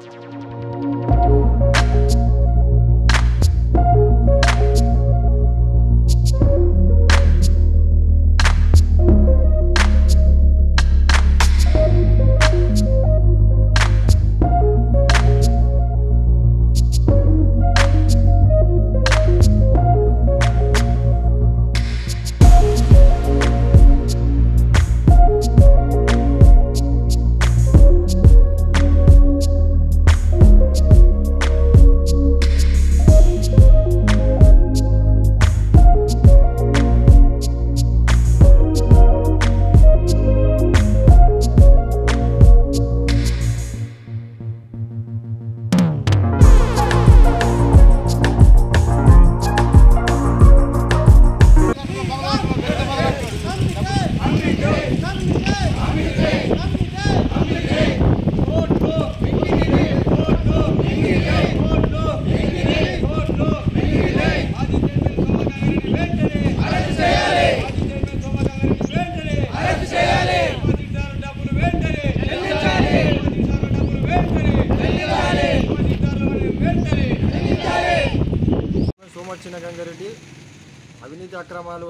సోమచ్చిన గంగారెడ్డి అవినీతి అక్రమాలు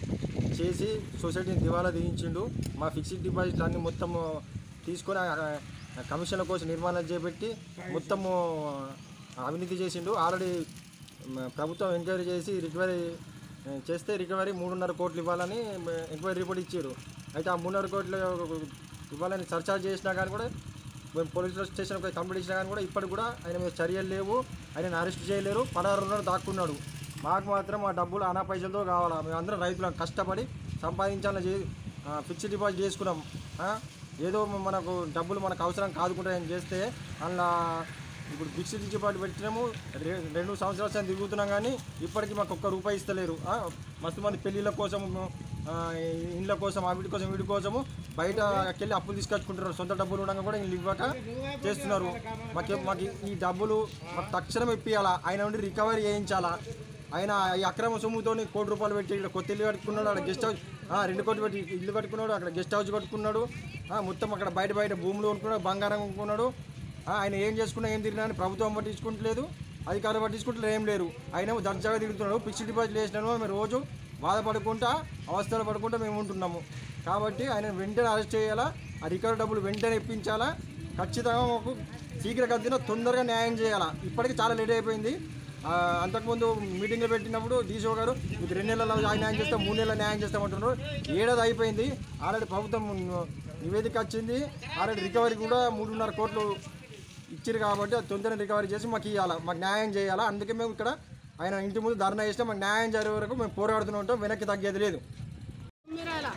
చేసి సొసైటీని దివాలా తీయించిండు మా ఫిక్స్డ్ డిపాజిట్లు అన్ని మొత్తం తీసుకొని ఆ- ఆ కమిషన్ల కోసం నిర్మాణం చేపట్టి మొత్తము అవినీతి చేసిండు ఆల్రెడీ మ- ప్రభుత్వం ఎంక్వైరీ చేసి రికవరీ ఆ, చేస్తే రికవరీ మూడున్నర కోట్లు ఇవ్వాలని మ- ఎంక్వైరీ రిపోర్ట్ ఇచ్చారు అయితే ఆ మూడున్నర కోట్లు ఇవ్వాలని సర్చార్జ్ చేసినా కానీ కూడా మేము పోలీస్ స్టేషన్ పోయి కంప్లైంట్ ఇచ్చినా కానీ కూడా ఇప్పటికి కూడా ఆయన మీద చర్యలు లేవు ఆయన అరెస్ట్ చేయలేరు పదహారు ఉన్నాడు దాక్కున్నాడు మాకు మాత్రం ఆ డబ్బులు అనా పైసలతో కావాలా మేము అందరం రైతులం కష్టపడి సంపాదించాలని చే ఫిక్స్డ్ డిపాజిట్ చేసుకున్నాం ఆ? ఏదో మనకు డబ్బులు మనకు అవసరం కాదుకుంటాయని చేస్తే అందులో ఇప్పుడు ఫిక్స్డ్ డిపాజిట్ పెట్టినాము రె- రెండు సంవత్సరాల సార్ తిరుగుతున్నాం కానీ ఇప్పటికీ మాకు ఒక్క రూపాయి ఇస్తలేరు ఆ? మస్తు మంది పెళ్ళిళ్ళ కోసం ఆ, ఇండ్ల కోసం ఆ వీటి కోసం వీటి కోసము బయట వెళ్ళి అప్పులు తీసుకొచ్చుకుంటున్నారు సొంత డబ్బులు ఉండగా కూడా వీళ్ళు ఇవ్వక చేస్తున్నారు మాకు మాకు ఈ డబ్బులు మాకు తక్షణం ఇప్పియాలా ఆయన నుండి రికవరీ చేయించాలా ఆయన ఈ అక్రమ సొమ్ముతో కోటి రూపాయలు పెట్టి ఇక్కడ కొత్త ఇల్లు కట్టుకున్నాడు అక్కడ గెస్ట్ హౌస్ ఆ, రెండు కోట్లు పెట్టి ఇల్లు కట్టుకున్నాడు అక్కడ గెస్ట్ హౌస్ కట్టుకున్నాడు ఆ, మొత్తం అక్కడ బయట బయట భూములు కొనుక్కున్నాడు బంగారం కొనుక్కున్నాడు ఆ, ఆయన ఏం చేసుకున్నా ఏం తిరిగినా అని ప్రభుత్వం పట్టించుకుంటలేదు అధికారులు పట్టించుకుంటలేదు ఏం లేరు ఆయన దర్జాగా తిరుగుతున్నాడు ఫిక్స్డ్ డిపాజిట్ చేసినాను మేము రోజు బాధపడుకుంటా అవస్థలు పడుకుంటా మేము ఉంటున్నాము కాబట్టి ఆయన వెంటనే అరెస్ట్ చేయాలా ఆ రికవరీ డబ్బులు వెంటనే ఇప్పించాలా ఖచ్చితంగా మాకు శీఘ్రగతిన తొందరగా న్యాయం చేయాలా ఇప్పటికి చాలా లేట్ అయిపోయింది ఆ, అంతకుముందు మీటింగ్లో పెట్టినప్పుడు డీసీఓ గారు మీకు రెండు నెలల న్యాయం చేస్తాం మూడు నెలల న్యాయం చేస్తామంటున్నారు ఏడాది అయిపోయింది ఆల్రెడీ ప్రభుత్వం నివేదిక వచ్చింది ఆల్రెడీ రికవరీ కూడా మూడున్నర కోట్లు ఇచ్చారు కాబట్టి అది తొందరగా రికవరీ చేసి మాకు ఇవ్వాలా మాకు న్యాయం చేయాలా అందుకే మేము ఇక్కడ ఆయన ఇంటి ముందు ధర్నా చేస్తే మాకు న్యాయం జరిగే వరకు మేము పోరాడుతూనే ఉంటాం వెనక్కి తగ్గేది లేదు మిరాల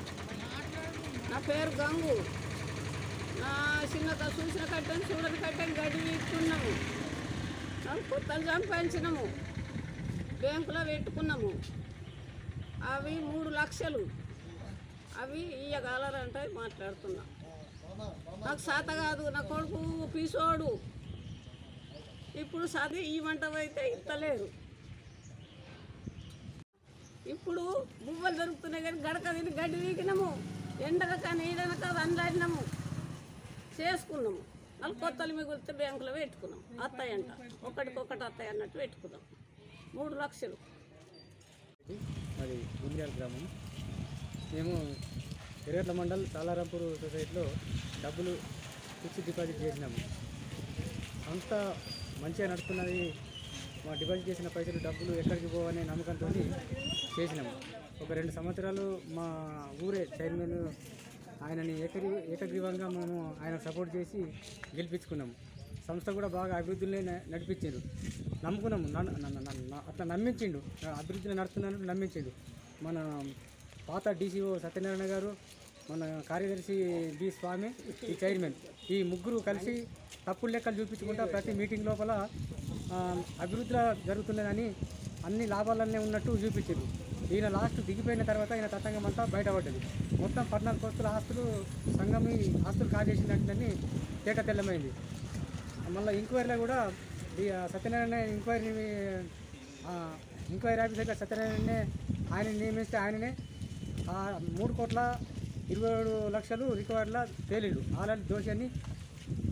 నా పేరు గంగు నా చిన్నత చూసిన కట్టని చూడని కట్టని గడ్డి వీక్కున్నాము నాకు కొత్తలు సంపాదించినాము బ్యాంకులో పెట్టుకున్నాము అవి మూడు లక్షలు అవి ఇయ్యగలరంటే మాట్లాడుతున్నా నాకు సాత కాదు నా కొడుకు పీసోడు ఇప్పుడు చదివి ఇవ్వమంటవైతే ఇస్తలేరు ఇప్పుడు బువ్వలు దొరుకుతున్నాయి కానీ గడక తిని గడ్డి వీకినాము ఎండనక నీడనక అండ్లాడినాము చేసుకున్నాము వాళ్ళు కొత్తలు మిగిలితే బ్యాంకులో పెట్టుకున్నాం అత్తాయంట ఒకటికొకటి అత్తాయి అన్నట్టు పెట్టుకున్నాం మూడు లక్షలు మాది గుండ్యాల గ్రామం మేము ఎర్రట్ల మండల్ సాలారాంపూర్ సొసైటీలో డబ్బులు ఫిక్స్డ్ డిపాజిట్ చేసినాము అంత మంచిగా నడుస్తున్నది మా డిపాజిట్ చేసిన పైసలు డబ్బులు ఎక్కడికి పోవనే నమ్మకంతో చేసినాము ఒక రెండు సంవత్సరాలు మా ఊరే చైర్మన్ ఆయనని ఏకగ్రీ ఏకగ్రీవంగా మేము ఆయన సపోర్ట్ చేసి గెలిపించుకున్నాము సంస్థ కూడా బాగా అభివృద్ధిలో నడిపించారు నమ్ముకున్నాము నన్ను- నన్ను- నన్ను అట్లా నమ్మించిండు అభివృద్ధిలో నడుస్తున్నాను నమ్మించిండు మన పాత డీసీఓ సత్యనారాయణ గారు మన కార్యదర్శి బి స్వామి ఈ చైర్మన్ ఈ ముగ్గురు కలిసి తప్పుడు లెక్కలు చూపించుకుంటా ప్రతి మీటింగ్ లోపల ఆ, అభివృద్ధిలో జరుగుతున్నదని అన్ని లాభాలన్నీ ఉన్నట్టు చూపించారు ఈయన లాస్ట్ దిగిపోయిన తర్వాత ఈయన తతంగం అంతా బయటపడ్డది మొత్తం పద్నాలుగు కోస్తుల ఆస్తులు సంఘం ఈ ఆస్తులు కాజేసినట్టుని తేట తెల్లమైంది మళ్ళీ ఎంక్వైరీలో కూడా ఈ సత్యనారాయణ ఎంక్వైరీని ఆ, ఎంక్వైరీ ఆఫీసర్గా సత్యనారాయణనే ఆయన నియమిస్తే ఆయననే ఆ మూడు కోట్ల ఇరవై ఏడు లక్షలు రికవర్లా తేలిండు ఆల్రెడీ దోషి అని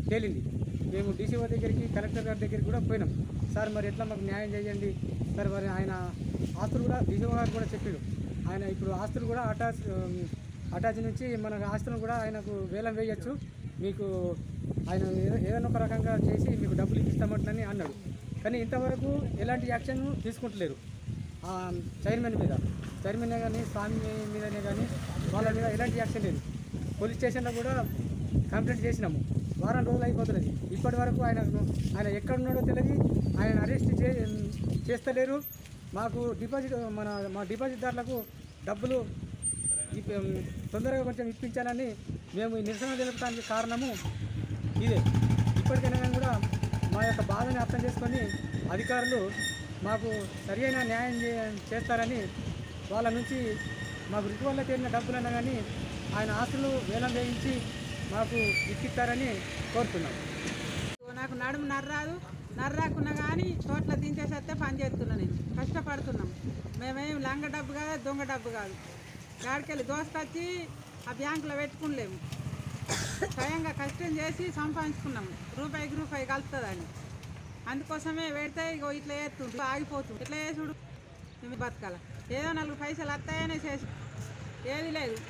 తేలింది మేము డీసీఓ దగ్గరికి కలెక్టర్ గారి దగ్గరికి కూడా పోయినాం సార్ మరి ఎట్లా మాకు న్యాయం చేయండి సార్ మరి ఆయన ఆస్తులు కూడా డీసీఓ గారు కూడా చెప్పారు ఆయన ఇప్పుడు ఆస్తులు కూడా అటాచ్ అటాచ్ నుంచి మన ఆస్తులను కూడా ఆయనకు వేలం వేయచ్చు మీకు ఆయన ఏదో- ఏదైనా ఒక రకంగా చేసి మీకు డబ్బులు ఇస్తామంటునని అన్నాడు కానీ ఇంతవరకు ఎలాంటి యాక్షన్ తీసుకుంటలేరు ఆ చైర్మన్ మీద చైర్మన్ కానీ స్వామి మీదనే కానీ వాళ్ళ మీద ఎలాంటి యాక్షన్ లేదు పోలీస్ స్టేషన్లో కూడా కంప్లైంట్ చేసినాము వారం రోజులు అయిపోతున్నది ఇప్పటి వరకు ఆయన ఆయన ఎక్కడ ఉన్నాడో తెలియదు ఆయన అరెస్ట్ చే చేస్తలేరు మాకు డిపాజిట్ మన మా డిపాజిట్దారులకు డబ్బులు ఇప్- తొందరగా కొంచెం ఇప్పించాలని మేము ఈ నిరసన తెలుపడానికి కారణము ఇదే ఇప్పటికైనా కానీ కూడా మా యొక్క బాధని అర్థం చేసుకొని అధికారులు మాకు సరియైన న్యాయం చే- చేస్తారని వాళ్ళ నుంచి మాకు రిటువల్లో తేలిన డబ్బులన్నా కానీ ఆయన ఆస్తులు వేలం వేయించి మాకు ఇప్పిస్తారని కోరుతున్నాం నాకు నడుము నర్రాదు నర్రాకున్నా కానీ తోటలో దించేసేస్తే పని చేస్తున్నా నేను కష్టపడుతున్నాం మేమేం లంగ డబ్బు కాదు దొంగ డబ్బు కాదు గాడికెళ్ళి దోసుకొచ్చి ఆ బ్యాంకులో పెట్టుకునలేము స్వయంగా కష్టం చేసి సంపాదించుకున్నాము రూపాయికి రూపాయి కలుపుతుందని అందుకోసమే పెడితే ఇగో ఇట్లా చేస్తుండ్రు ఆగిపోతుంది ఇట్లా చేసుడు మేము బతకాల ఏదో నాలుగు పైసలు వస్తాయనే చేసి ఏది లేదు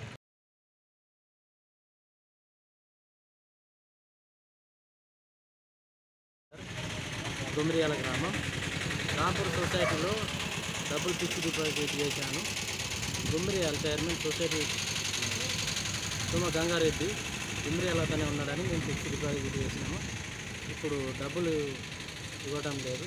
గుమ్రియాల గ్రామం రాంపూర్ సొసైటీలో డబ్బులు ఫిక్స్డ్ డిపాజిట్ చేశాను గుమ్రియాల చైర్మన్ సొసైటీ తుమ్మ గంగారెడ్డి గుమ్రియాల అతనే ఉన్నాడని మేము ఫిక్స్డ్ డిపాజిట్ చేసినాము ఇప్పుడు డబ్బులు ఇవ్వడం లేదు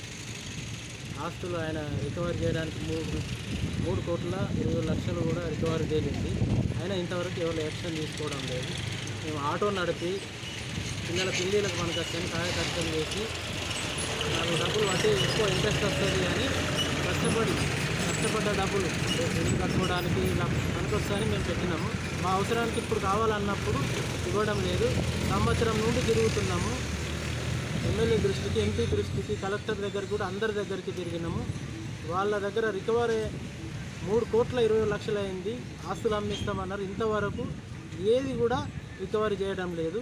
ఆస్తులు ఆయన రికవరీ చేయడానికి మూడు మూడు కోట్ల ఇరవై లక్షలు కూడా రికవరీ తేలింది అయినా ఇంతవరకు ఎవరు యాక్షన్ తీసుకోవడం లేదు మేము ఆటో నడిపి పిల్లల పిల్లీలకు మనకొచ్చని కాయకష్టం చేసి నాకు డబ్బులు అంటే ఎక్కువ ఇంట్రెస్ట్ వస్తుంది అని కష్టపడి కష్టపడ్డ డబ్బులు ఇల్లు కట్టుకోవడానికి ఇలా పనికొస్తుందని మేము పెట్టినాము మా అవసరానికి ఇప్పుడు కావాలన్నప్పుడు ఇవ్వడం లేదు సంవత్సరం నుండి తిరుగుతున్నాము ఎమ్మెల్యే దృష్టికి ఎంపీ దృష్టికి కలెక్టర్ దగ్గర కూడా అందరి దగ్గరికి తిరిగినాము వాళ్ళ దగ్గర రికవరీ మూడు కోట్ల ఇరవై లక్షలు అయింది ఆస్తులు అమ్మిస్తామన్నారు ఇంతవరకు ఏది కూడా రికవరీ చేయడం లేదు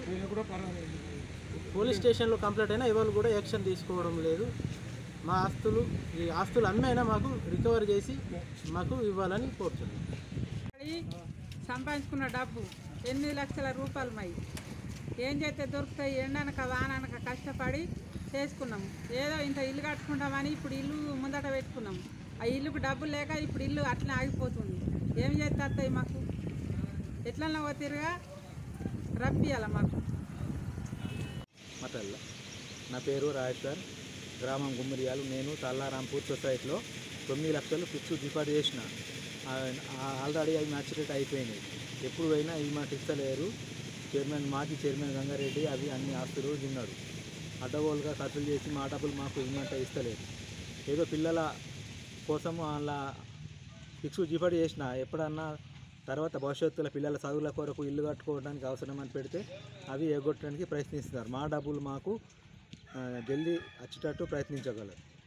పోలీస్ స్టేషన్లో కంప్లైంట్ అయినా ఎవరు కూడా యాక్షన్ తీసుకోవడం లేదు మా ఆస్తులు ఈ ఆస్తులు అమ్మైనా మాకు రికవరీ చేసి మాకు ఇవ్వాలని కోరుతున్నాం పడి సంపాదించుకున్న డబ్బు ఎనిమిది లక్షల రూపాయలు మై ఏం చేస్తే దొరుకుతాయి ఎండనక వాననక కష్టపడి చేసుకున్నాము ఏదో ఇంత ఇల్లు కట్టుకుంటామని ఇప్పుడు ఇల్లు ముందట పెట్టుకున్నాము ఆ ఇల్లుకు డబ్బులు లేక ఇప్పుడు ఇల్లు అట్లనే ఆగిపోతుంది ఏం చేస్తే వస్తాయి మాకు ఎట్లన్నా పోతిరుగా రప్పియాల మాకు మతల్ల నా పేరు రాజేశ్వర్ గ్రామం గుమ్మరియాలు నేను తల్లారాంపూర్ సొసైటీలో తొమ్మిది లక్షలు ఫిక్స్ డిపాజిట్ చేసిన ఆ- ఆల్రెడీ అవి మ్యాచురేట్ అయిపోయినాయి ఎప్పుడు పోయినా ఇవి మాకు ఇస్తలేరు చైర్మన్ మాజీ చైర్మన్ గంగారెడ్డి అవి అన్ని ఆస్తులు తిన్నాడు అడ్డగోలుగా ఖర్చులు చేసి మా డబ్బులు మాకు ఇవ్వమంటే ఇస్తలేరు ఏదో పిల్లల కోసం అలా ఫిక్స్ డిపాజిట్ చేసిన ఎప్పుడన్నా తర్వాత భవిష్యత్తులో పిల్లల చదువుల కొరకు ఇల్లు కట్టుకోవడానికి అవసరమని పెడితే అవి ఎగ్గొట్టడానికి ప్రయత్నిస్తున్నారు మా డబ్బులు మాకు ఆ, జల్దీ వచ్చేటట్టు ప్రయత్నించగలరు